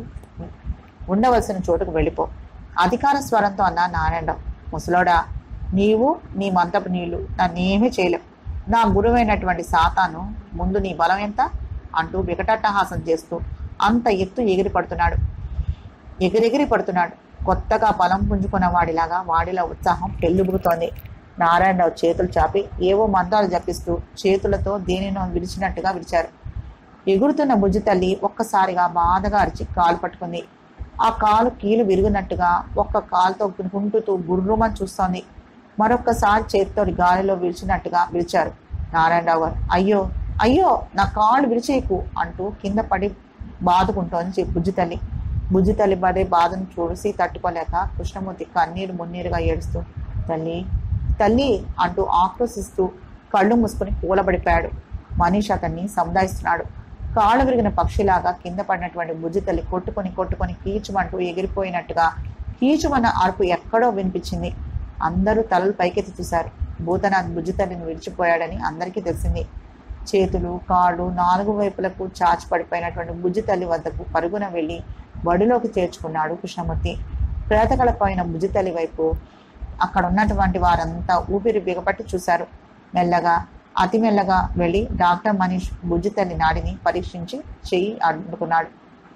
ఉండవలసిన చోటుకు వెళ్ళిపో అధికార స్వరంతో అన్న నారాయణరావు ముసలోడా నీవు నీ మంతపు నీళ్లు నన్నేమీ చేయలేవు నా గురువైనటువంటి సాతాను ముందు నీ బలం ఎంత అంటూ వికటట్టహాసం చేస్తూ అంత ఎత్తు ఎగిరి పడుతున్నాడు ఎగిరెగిరి పడుతున్నాడు కొత్తగా బలం పుంజుకున్న వాడిలాగా వాడిలో ఉత్సాహం పెళ్ళుబుకుతోంది నారాయణరావు చేతులు చాపి ఏవో మంత్రాలు జపిస్తూ చేతులతో దేనినో విరిచినట్టుగా విరిచారు ఎగురుతున్న బుజ్జి తల్లి ఒక్కసారిగా బాధగా అరిచి కాలు పట్టుకుంది ఆ కాలు కీలు విరుగునట్టుగా ఒక్క కాలుతో కుంటుతూ గుర్రుమని చూస్తోంది మరొక్కసారి చేతితో గాలిలో విరిచినట్టుగా విరిచారు నారాయణరావు గారు అయ్యో అయ్యో నా కాళ్ళు విరిచేయకు అంటూ కింద పడి బాదుకుంటోంది బుజ్జి తల్లి బుజ్జి తల్లి పడే బాధను చూసి తట్టుకోలేక కృష్ణమూర్తి కన్నీరు మున్నీరుగా ఏడుస్తూ తల్లి తల్లి అంటూ ఆక్రోశిస్తూ కళ్ళు మూసుకుని కూలబడిపోయాడు మనీష్ అతన్ని సముదాయిస్తున్నాడు కాళ్ళు విరిగిన పక్షిలాగా కింద పడినటువంటి బుజ్జి తల్లి కొట్టుకొని కొట్టుకొని కీచుమంటూ ఎగిరిపోయినట్టుగా కీచుమన్న అరుపు ఎక్కడో వినిపించింది అందరూ తలలు పైకెత్తి చూశారు భూతనాథ్ బుజ్జితల్లిని విడిచిపోయాడని అందరికీ తెలిసింది చేతులు కాళ్ళు నాలుగు వైపులకు చాచి పడిపోయినటువంటి బుజ్జి తల్లి వద్దకు పరుగున వెళ్ళి బడిలోకి చేర్చుకున్నాడు కృష్ణమూర్తి ప్రేతకలపోయిన బుజ్జి తల్లి వైపు అక్కడ ఉన్నటువంటి వారంతా ఊపిరి బిగపట్టి చూశారు మెల్లగా అతి మెల్లగా వెళ్ళి డాక్టర్ మనీష్ బుజ్జి తల్లి నాడిని పరీక్షించి చెయ్యి అడ్డుకున్నాడు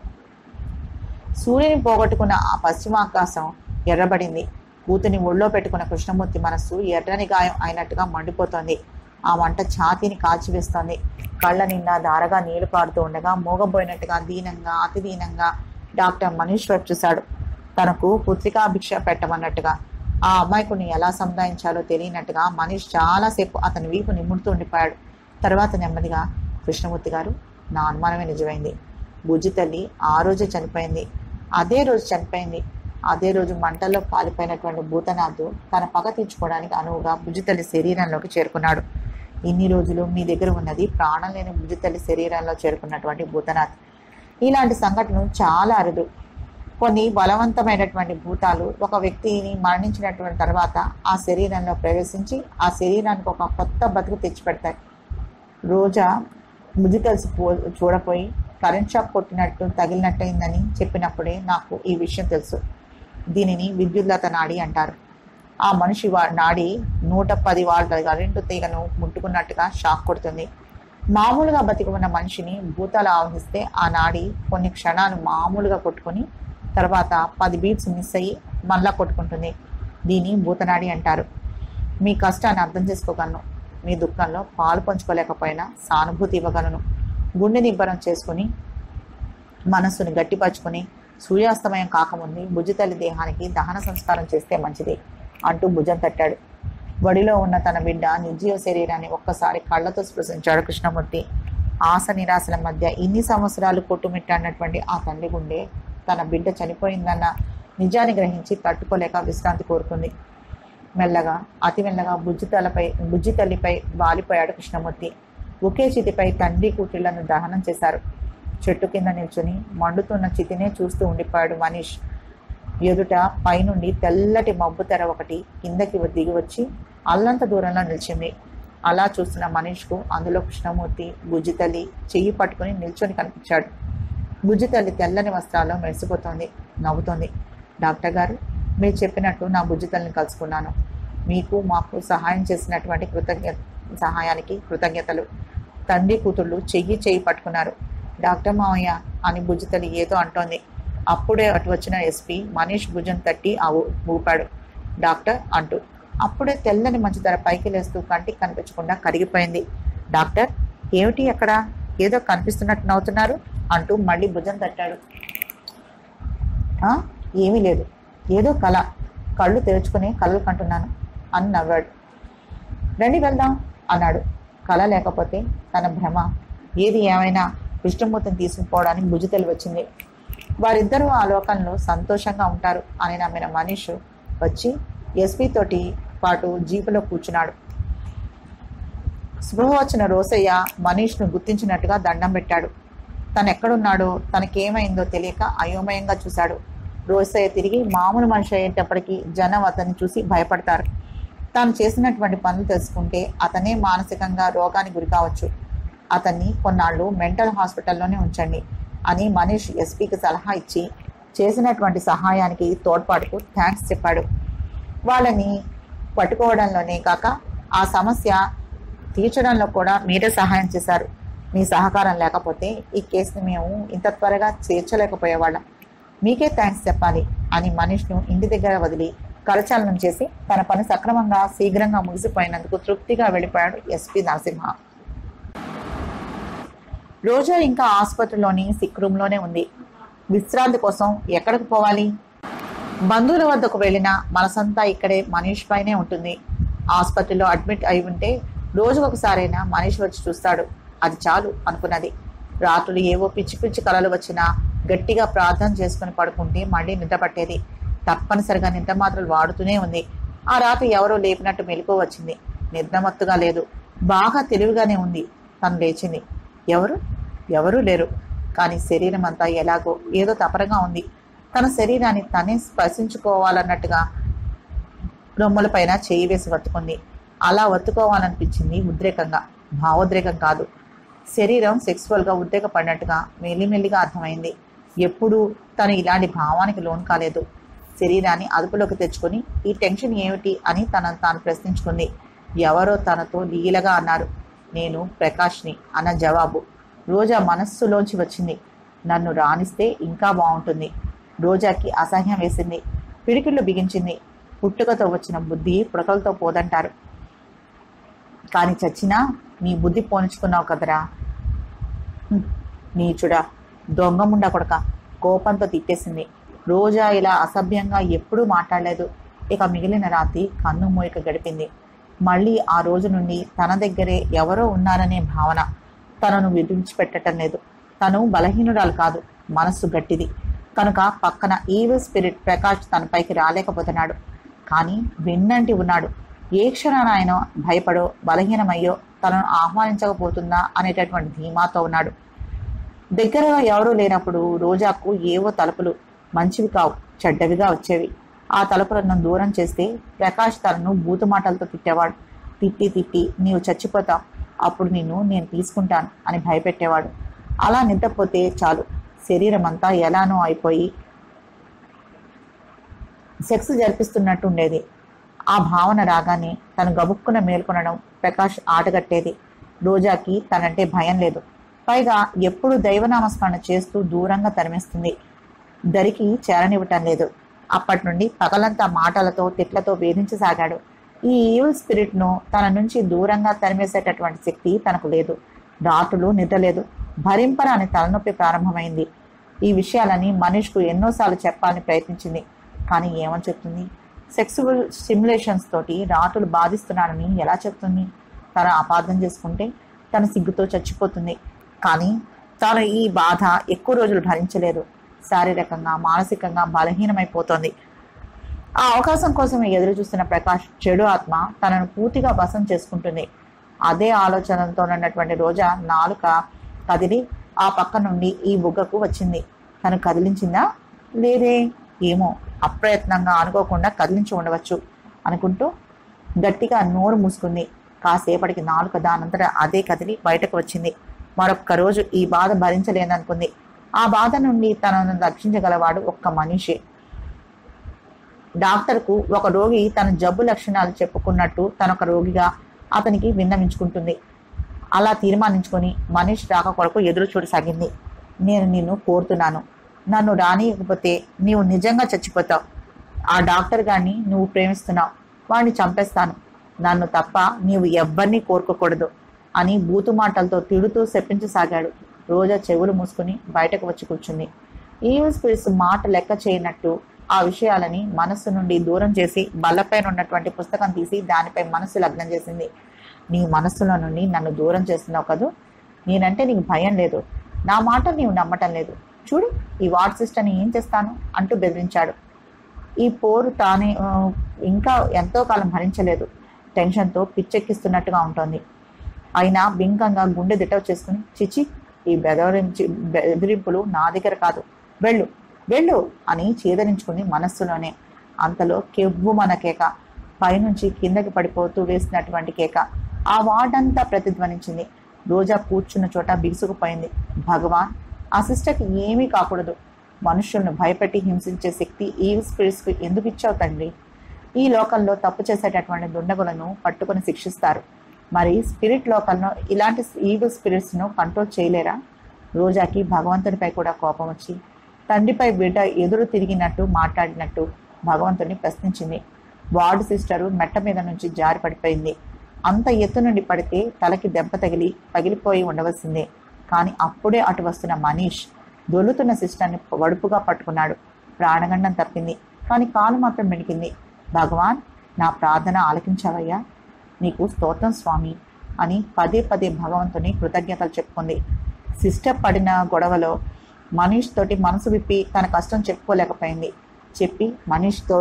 సూర్యుని పోగొట్టుకున్న ఆ పశ్చిమాకాశం ఎర్రబడింది కూతుని ఒళ్ళో పెట్టుకున్న కృష్ణమూర్తి మనస్సు ఎర్రని గాయం అయినట్టుగా మండిపోతోంది ఆ మంట ఛాతీని కాల్చివేస్తోంది కళ్ళ నిండా దారగా నీళ్లు పారుతూ ఉండగా మూగబోయినట్టుగా దీనంగా అతి దీనంగా డాక్టర్ మనీష్ వైపు చూశాడు తనకు పుత్రికాభిక్ష పెట్టమన్నట్టుగా ఆ అమ్మాయికుని ఎలా సముదాయించాలో తెలియనట్టుగా మనీష్ చాలాసేపు అతని వీపు నిముడుతూ ఉండిపోయాడు తర్వాత నెమ్మదిగా కృష్ణమూర్తి గారు నా అనుమానమే నిజమైంది బుజ్జి తల్లి ఆ రోజే చనిపోయింది అదే రోజు చనిపోయింది అదే రోజు మంటల్లో కాలిపోయినటువంటి భూతనాథ్ తన పగ తీర్చుకోవడానికి అనువుగా బుజ్జితల్లి శరీరంలోకి చేరుకున్నాడు ఇన్ని రోజులు మీ దగ్గర ఉన్నది ప్రాణం లేని బుజ్జితల్లి శరీరంలో చేరుకున్నటువంటి భూతనాథ్ ఇలాంటి సంఘటనలు చాలా అరుదు కొన్ని బలవంతమైనటువంటి భూతాలు ఒక వ్యక్తిని మరణించినటువంటి తర్వాత ఆ శరీరంలో ప్రవేశించి ఆ శరీరానికి ఒక కొత్త బతుకు తెచ్చిపెడతాయి రోజా బుద్ధి తెలిసి పో చూడపోయి కరెంట్ షాక్ కొట్టినట్టు తగిలినట్టయిందని చెప్పినప్పుడే నాకు ఈ విషయం తెలుసు దీనిని విద్యుల్లత నాడి అంటారు ఆ మనిషి వా నాడి నూట పది వాళ్ళ కరెంటు తీగను ముట్టుకున్నట్టుగా షాక్ కొడుతుంది మామూలుగా బతికి ఉన్న మనిషిని భూతాలు ఆవహిస్తే ఆ నాడి కొన్ని క్షణాలు మామూలుగా కొట్టుకొని తర్వాత పది బీట్స్ మిస్ అయ్యి మళ్ళా కొట్టుకుంటుంది దీన్ని భూతనాడి అంటారు మీ కష్టాన్ని అర్థం చేసుకోగలను మీ దుఃఖంలో పాలు పంచుకోలేకపోయినా సానుభూతి ఇవ్వగలను గుండె నిబ్బరం చేసుకుని మనస్సుని గట్టిపరుచుకుని సూర్యాస్తమయం కాకముందే బుజ్జితల్లి దేహానికి దహన సంస్కారం చేస్తే మంచిది అంటూ భుజం తట్టాడు వడిలో ఉన్న తన బిడ్డ నిర్జీవ శరీరాన్ని ఒక్కసారి కళ్ళతో స్పృశించాడు కృష్ణమూర్తి ఆశ నిరాశల మధ్య ఇన్ని సంవత్సరాలు కొట్టుమిట్టాడినటువంటి ఆ తల్లి గుండె తన బిడ్డ చనిపోయిందన్న నిజాన్ని గ్రహించి తట్టుకోలేక విశ్రాంతి కోరుకుంది మెల్లగా అతి మెల్లగా బుజ్జి తలపై బుజ్జి తల్లిపై వాలిపోయాడు కృష్ణమూర్తి ఒకే చితిపై తండ్రి కూతుళ్లను దహనం చేశారు చెట్టు కింద నిల్చుని మండుతున్న చితినే చూస్తూ ఉండిపోయాడు మనీష్ ఎదుట పైనుండి తెల్లటి మబ్బు తెర ఒకటి కిందకి దిగి వచ్చి అల్లంత దూరంలో నిలిచింది అలా చూస్తున్న మనీష్కు అందులో కృష్ణమూర్తి బుజ్జి తల్లి చెయ్యి పట్టుకుని నిల్చొని కనిపించాడు బుజ్జి తల్లి తెల్లని వస్త్రాల్లో మెరిసిపోతోంది నవ్వుతోంది డాక్టర్ గారు మీరు చెప్పినట్టు నా బుజ్జి తల్లిని కలుసుకున్నాను మీకు మాకు సహాయం చేసినటువంటి కృతజ్ఞ సహాయానికి కృతజ్ఞతలు తండ్రి కూతుళ్ళు చెయ్యి చెయ్యి పట్టుకున్నారు డాక్టర్ మావయ్య అని బుజ్జి తల్లి ఏదో అంటోంది అప్పుడే అటు వచ్చిన ఎస్పీ మనీష్ భుజం తట్టి ఆ ఊ- ఊపాడు డాక్టర్ అంటూ అప్పుడే తెల్లని మంచి ధర పైకి లేస్తూ కంటికి కనిపించకుండా కరిగిపోయింది డాక్టర్ ఏమిటి అక్కడ ఏదో కనిపిస్తున్నట్టు నవ్వుతున్నారు అంటూ మళ్ళీ భుజం తట్టాడు "ఆ, ఏమీ లేదు ఏదో కళ కళ్ళు తెరుచుకుని కళ్ళు కంటున్నాను అని నవ్వాడు రండి వెళ్దాం అన్నాడు కళ లేకపోతే తన భ్రమ ఏది ఏమైనా కృష్ణమూర్తిని తీసుకుపోవడానికి భుజితలు వచ్చింది వారిద్దరూ ఆ లోకంలో సంతోషంగా ఉంటారు అని నమ్మిన మనీష్ వచ్చి ఎస్పీ తోటి పాటు జీపులో కూర్చున్నాడు స్పృహ వచ్చిన రోసయ్య మనీష్ను గుర్తించినట్టుగా దండం పెట్టాడు తను ఎక్కడున్నాడో తనకేమైందో తెలియక అయోమయంగా చూశాడు రోసయ్య తిరిగి మామూలు మనిషి అయ్యేటప్పటికీ జనం అతన్ని చూసి భయపడతారు తాను చేసినటువంటి పనులు తెలుసుకుంటే అతనే మానసికంగా రోగానికి గురి కావచ్చు అతన్ని కొన్నాళ్ళు మెంటల్ హాస్పిటల్లోనే ఉంచండి అని మనీష్ ఎస్పీకి సలహా ఇచ్చి చేసినటువంటి సహాయానికి తోడ్పాటుకు థ్యాంక్స్ చెప్పాడు వాళ్ళని పట్టుకోవడంలోనే కాక ఆ సమస్య తీర్చడంలో కూడా మీరే సహాయం చేశారు మీ సహకారం లేకపోతే ఈ కేసుని మేము ఇంత త్వరగా చేర్చలేకపోయేవాళ్ళం మీకే థ్యాంక్స్ చెప్పాలి అని మనీష్ను ఇంటి దగ్గర వదిలి కరచాలనం చేసి తన పని సక్రమంగా శీఘ్రంగా ముగిసిపోయినందుకు తృప్తిగా వెళ్ళిపోయాడు ఎస్పీ నరసింహ రోజా ఇంకా ఆసుపత్రిలోని సిక్ రూమ్లోనే ఉంది విశ్రాంతి కోసం ఎక్కడికి పోవాలి బంధువుల వద్దకు వెళ్ళిన మనసంతా ఇక్కడే మనీష్ పైనే ఉంటుంది ఆసుపత్రిలో అడ్మిట్ అయి ఉంటే రోజుకొకసారైనా మనీష్ వచ్చి చూస్తాడు అది చాలు అనుకున్నది రాత్రులు ఏవో పిచ్చి పిచ్చి కలలు వచ్చినా గట్టిగా ప్రార్థన చేసుకుని పడుకుంటే మళ్ళీ నిద్ర పట్టేది తప్పనిసరిగా నిద్ర మాత్రలు వాడుతూనే ఉంది ఆ రాత్రి ఎవరో లేపినట్టు మెలకు వచ్చింది నిద్రమత్తుగా లేదు బాగా తెలివిగానే ఉంది తను లేచింది ఎవరు ఎవరూ లేరు కానీ శరీరం అంతా ఎలాగో ఏదో తపరంగా ఉంది తన శరీరాన్ని తనే స్పర్శించుకోవాలన్నట్టుగా రొమ్ముల పైన చేయి వేసి వత్తుకుంది అలా వత్తుకోవాలనిపించింది ఉద్రేకంగా భావోద్రేకం కాదు శరీరం సెక్సువల్గా ఉద్రేకపడినట్టుగా మెల్లిమెల్లిగా అర్థమైంది ఎప్పుడూ తను ఇలాంటి భావానికి లోన్ కాలేదు శరీరాన్ని అదుపులోకి తెచ్చుకొని ఈ టెన్షన్ ఏమిటి అని తనను తాను ప్రశ్నించుకుంది ఎవరో తనతో లీలగా అన్నారు నేను ప్రకాష్ని అన్న జవాబు రోజా మనస్సులోంచి వచ్చింది నన్ను రాణిస్తే ఇంకా బాగుంటుంది రోజాకి అసహ్యం వేసింది పిడికిళ్ళు బిగించింది పుట్టుకతో వచ్చిన బుద్ధి పుడకలతో పోదంటారు కానీ చచ్చినా నీ బుద్ధి పోనిచుకున్నావు కదరా హ్మ్, నీచుడా దొంగముండా కొడక కోపంతో తిట్టేసింది రోజా ఇలా అసభ్యంగా ఎప్పుడూ మాట్లాడలేదు ఇక మిగిలిన రాత్రి కన్ను మూయక గడిపింది మళ్ళీ ఆ రోజు నుండి తన దగ్గరే ఎవరో ఉన్నారనే భావన తనను విడిచిపెట్టడం లేదు తను బలహీనురాలు కాదు మనస్సు గట్టిది కనుక పక్కన ఈవిల్ స్పిరిట్ ప్రకాష్ తనపైకి రాలేకపోతున్నాడు కానీ వెన్నంటి ఉన్నాడు ఏ క్షణాన ఆయన భయపడో బలహీనమయ్యో తనను ఆహ్వానించకపోతుందా అనేటటువంటి ధీమాతో ఉన్నాడు దగ్గరగా ఎవరూ లేనప్పుడు రోజాకు ఏవో తలుపులు మంచివి కావు చెడ్డవిగా వచ్చేవి ఆ తలుపులను దూరం చేస్తే ప్రకాష్ తనను బూతు మాటలతో తిట్టేవాడు తిట్టి తిట్టి నీవు చచ్చిపోతావు అప్పుడు నిన్ను నేను తీసుకుంటాను అని భయపెట్టేవాడు అలా నిద్రపోతే చాలు శరీరం అంతా ఎలానో అయిపోయి సెక్స్ జరిపిస్తున్నట్టు ఉండేది ఆ భావన రాగానే తను గబుక్కున మేల్కొనడం ప్రకాష్ ఆటగట్టేది రోజాకి తనంటే భయం లేదు పైగా ఎప్పుడు దైవనామస్మరణ చేస్తూ దూరంగా తరిమేస్తుంది దరికి చేరనివ్వటం లేదు అప్పటి నుండి పగలంతా మాటలతో తిట్లతో వేధించసాగాడు ఈ ఈవిల్ స్పిరిట్ను తన నుంచి దూరంగా తరిమేసేటటువంటి శక్తి తనకు లేదు రాత్రులు నిద్రలేదు భరింపరాని తలనొప్పి ప్రారంభమైంది ఈ విషయాలని మనీష్కు ఎన్నోసార్లు చెప్పాలని ప్రయత్నించింది కానీ ఏమని చెప్తుంది సెక్సువల్ స్టిమ్యులేషన్స్ తోటి రాత్రులు బాధిస్తున్నాడని ఎలా చెప్తుంది తన అపార్థం చేసుకుంటే తన సిగ్గుతో చచ్చిపోతుంది కానీ తాను ఈ బాధ ఎక్కువ రోజులు భరించలేదు శారీరకంగా మానసికంగా బలహీనమైపోతోంది ఆ అవకాశం కోసం ఎదురు చూస్తున్న ప్రకాష్ చెడు ఆత్మ తనను పూర్తిగా వశం చేసుకుంటుంది అదే ఆలోచనలతో ఉన్నటువంటి రోజా నాలుక కదిలి ఆ పక్క నుండి ఈ బుగ్గకు వచ్చింది తను కదిలించిందా లేదే ఏమో అప్రయత్నంగా అనుకోకుండా కదిలించి ఉండవచ్చు అనుకుంటూ గట్టిగా నోరు మూసుకుంది కాసేపటికి నాలుక దానంతట అదే కదిలి బయటకు వచ్చింది మరొక్క రోజు ఈ బాధ భరించలేననుకుంది ఆ బాధ నుండి తనను రక్షించగలవాడు ఒక్క మనిషి డాక్టర్కు ఒక రోగి తన జబ్బు లక్షణాలు చెప్పుకున్నట్టు తనొక రోగిగా అతనికి విన్నవించుకుంటుంది అలా తీర్మానించుకొని మనీష్ రాక కొరకు ఎదురు చూడసాగింది నేను నిన్ను కోరుతున్నాను నన్ను రానియకపోతే నీవు నిజంగా చచ్చిపోతావు ఆ డాక్టర్ గారిని నువ్వు ప్రేమిస్తున్నావు వాడిని చంపేస్తాను నన్ను తప్ప నీవు ఎవ్వరినీ కోరుకోకూడదు అని బూతు మాటలతో తిడుతూ శపించసాగాడు రోజా చెవులు మూసుకుని బయటకు వచ్చి కూర్చుంది ఈవిల్ స్పిరిట్స్ మాట లెక్క చేయనట్టు ఆ విషయాలని మనస్సు నుండి దూరం చేసి బల్లపైన ఉన్నటువంటి పుస్తకం తీసి దానిపై మనస్సు లగ్నం చేసింది నీ మనస్సులో నుండి నన్ను దూరం చేస్తున్నావు కదూ నేనంటే నీకు భయం లేదు నా మాట నీవు నమ్మటం లేదు చూడు ఈ వార్డ్ సిస్టర్ని ఏం చేస్తాను అంటూ బెదిరించాడు ఈ పోరు తానే ఆ, ఇంకా ఎంతో కాలం భరించలేదు టెన్షన్తో పిచ్చెక్కిస్తున్నట్టుగా ఉంటుంది అయినా బింకంగా గుండె దిటవ చేసుకుని చిచి ఈ బెదరించి బెదిరింపులు నా దగ్గర కాదు వెళ్ళు వెళ్ళు అని చేదరించుకుని మనస్సులోనే అంతలో కెవ్వు మన కేక పైనుంచి కిందకి పడిపోతూ వేసినటువంటి కేక ఆ వార్డంతా ప్రతిధ్వనించింది రోజా కూర్చున్న చోట బిగుసుకుపోయింది భగవాన్ ఆ సిస్టర్కి ఏమీ కాకూడదు మనుషులను భయపెట్టి హింసించే శక్తి ఈ స్పిరిట్స్కి ఎందుకు ఇచ్చావు తండ్రి ఈ లోకంలో తప్పు చేసేటటువంటి దుండగులను పట్టుకొని శిక్షిస్తారు మరి స్పిరిట్ లోకంలో ఇలాంటి ఈవిల్ స్పిరిట్స్ను కంట్రోల్ చేయలేరా రోజాకి భగవంతునిపై కూడా కోపం వచ్చి తండ్రిపై బిడ్డ ఎదురు తిరిగినట్టు మాట్లాడినట్టు భగవంతుని ప్రశ్నించింది వార్డు సిస్టరు మెట్ట మీద నుంచి జారి పడిపోయింది అంత ఎత్తు నుండి పడితే తలకి దెబ్బ తగిలి పగిలిపోయి ఉండవలసిందే కానీ అప్పుడే అటు వస్తున్న మనీష్ దొల్లుతున్న సిస్టర్ని వడుపుగా పట్టుకున్నాడు ప్రాణగండం తప్పింది కానీ కాలు మాత్రం మెణికింది భగవాన్ నా ప్రార్థన ఆలకించావయ్యా నీకు స్తోత్రం స్వామి అని పదే పదే భగవంతుని కృతజ్ఞతలు చెప్పుకుంది సిస్టర్ పడిన గొడవలో మనీష్ తోటి మనసు విప్పి తన కష్టం చెప్పుకోలేకపోయింది చెప్పి మనీష్తో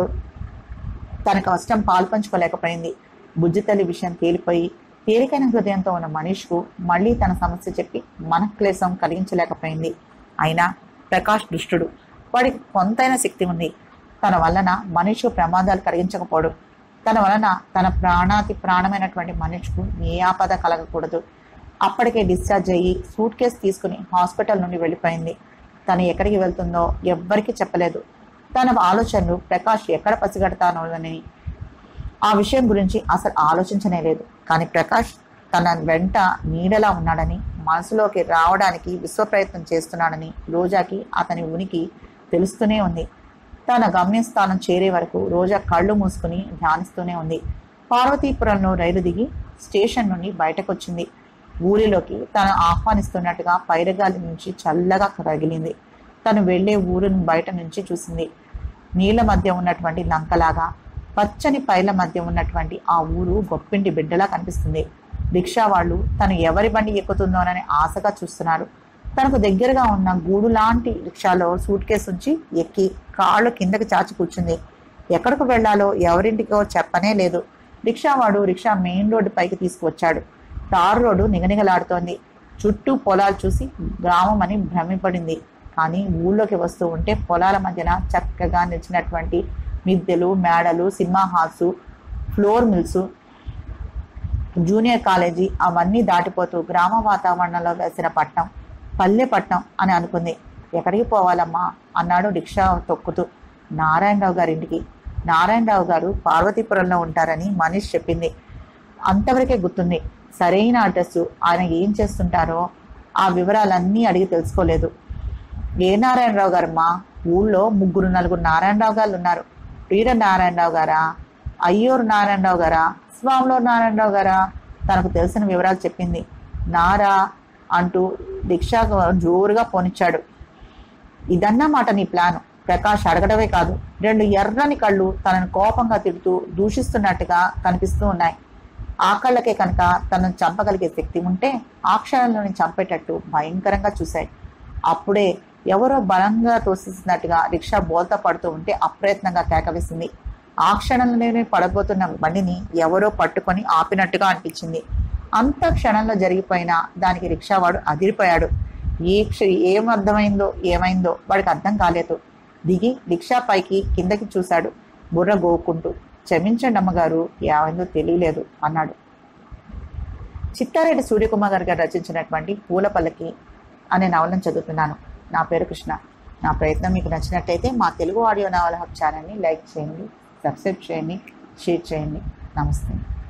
తన కష్టం పాల్పంచుకోలేకపోయింది బుజ్జితల్లి విషయం తేలిపోయి తేలికైన హృదయంతో ఉన్న మనీష్కు మళ్ళీ తన సమస్య చెప్పి మనక్లేశం కలిగించలేకపోయింది అయినా ప్రకాష్ దుష్టుడు వాడికి కొంతైన శక్తి ఉంది తన వలన మనిషికి ప్రమాదాలు కలిగించకపోడు తన వలన తన ప్రాణాతి ప్రాణమైనటువంటి మనిషికు ఏ ఆపద కలగకూడదు అప్పటికే డిశ్చార్జ్ అయ్యి సూట్ కేసు తీసుకుని హాస్పిటల్ నుండి వెళ్ళిపోయింది తను ఎక్కడికి వెళ్తుందో ఎవ్వరికీ చెప్పలేదు తన ఆలోచనలు ప్రకాష్ ఎక్కడ పసిగడతానోనని ఆ విషయం గురించి అసలు ఆలోచించనే లేదు కానీ ప్రకాష్ తన వెంట నీడలా ఉన్నాడని మనసులోకి రావడానికి విశ్వ ప్రయత్నం చేస్తున్నాడని రోజాకి అతని ఉనికి తెలుస్తూనే ఉంది తన గమ్యస్థానం చేరే వరకు రోజా కళ్ళు మూసుకుని ధ్యానిస్తూనే ఉంది పార్వతీపురంలో రైలు దిగి స్టేషన్ నుండి బయటకు వచ్చింది ఊరిలోకి తను ఆహ్వానిస్తున్నట్టుగా పైరగాలి నుంచి చల్లగా తగిలింది తను వెళ్లే ఊరును బయట నుంచి చూసింది నీళ్ల మధ్య ఉన్నటువంటి లంకలాగా పచ్చని పైల మధ్య ఉన్నటువంటి ఆ ఊరు గొప్పింటి బిడ్డలా కనిపిస్తుంది రిక్షా వాళ్ళు తను ఎవరి బండి ఎక్కుతుందోనని ఆశగా చూస్తున్నారు తనకు దగ్గరగా ఉన్న గూడు లాంటి రిక్షాలో సూట్ కేసు ఉంచి ఎక్కి కాళ్ళు కిందకి చాచి కూర్చుంది ఎక్కడికి వెళ్లాలో ఎవరింటికో చెప్పనే లేదు రిక్షావాడు రిక్షా మెయిన్ రోడ్డు పైకి తీసుకువచ్చాడు తారు రోడ్డు నిగనిగలాడుతోంది చుట్టూ పొలాలు చూసి గ్రామం అని భ్రమిపడింది కానీ ఊళ్ళోకి వస్తూ ఉంటే పొలాల మధ్యన చక్కగా నిలిచినటువంటి మిద్దెలు మేడలు cinema halls floor mills junior college అవన్నీ దాటిపోతూ గ్రామ వాతావరణంలో వేసిన పట్నం పల్లె పట్నం అని అనుకుంది ఎక్కడికి పోవాలమ్మా అన్నాడు రిక్షా తొక్కుతూ నారాయణరావు గారి ఇంటికి నారాయణరావు గారు పార్వతీపురంలో ఉంటారని మనీష్ చెప్పింది అంతవరకే గుర్తుంది సరైన అడ్రస్ ఆయన ఏం చేస్తుంటారో ఆ వివరాలన్నీ అడిగి తెలుసుకోలేదు ఏ నారాయణరావు గారమ్మా ఊళ్ళో ముగ్గురు నలుగురు నారాయణరావు గారు ఉన్నారు వీర నారాయణరావు గారా అయ్యూరు నారాయణరావు గారా స్వామిలో నారాయణరావు గారా తనకు తెలిసిన వివరాలు చెప్పింది నారా అంటూ దీక్షాకు జోరుగా పోనిచ్చాడు ఇదన్నమాట నీ ప్లాను ప్రకాష్ అడగడమే కాదు రెండు ఎర్రని కళ్ళు తనను కోపంగా తిడుతూ దూషిస్తున్నట్టుగా కనిపిస్తూ ఉన్నాయి ఆ కళ్ళకే కనుక తనను చంపగలిగే శక్తి ఉంటే ఆ క్షణంలోని చంపేటట్టు భయంకరంగా చూశాయి అప్పుడే ఎవరో బలంగా తోసిస్తున్నట్టుగా రిక్షా బోల్తా పడుతూ ఉంటే అప్రయత్నంగా కేకవేసింది ఆ క్షణంలోనే పడబోతున్న బండిని ఎవరో పట్టుకొని ఆపినట్టుగా అనిపించింది అంత క్షణంలో జరిగిపోయిన దానికి రిక్షావాడు అదిరిపోయాడు ఏ క్ష ఏం అర్థమైందో ఏమైందో వాడికి అర్థం కాలేదు దిగి రిక్షా పైకి కిందకి చూశాడు బుర్ర గోకుంటూ క్షమించండి అమ్మగారు ఏమైందో తెలియలేదు అన్నాడు చిత్తారెడ్డి సూర్యకుమార్ గారు రచించినటువంటి పూల పల్లకి అనే నవలను చదువుతున్నాను నా పేరు కృష్ణ నా ప్రయత్నం మీకు నచ్చినట్టయితే మా తెలుగు ఆడియో నవల హబ్ ఛానల్ని లైక్ చేయండి సబ్స్క్రైబ్ చేయండి షేర్ చేయండి నమస్తే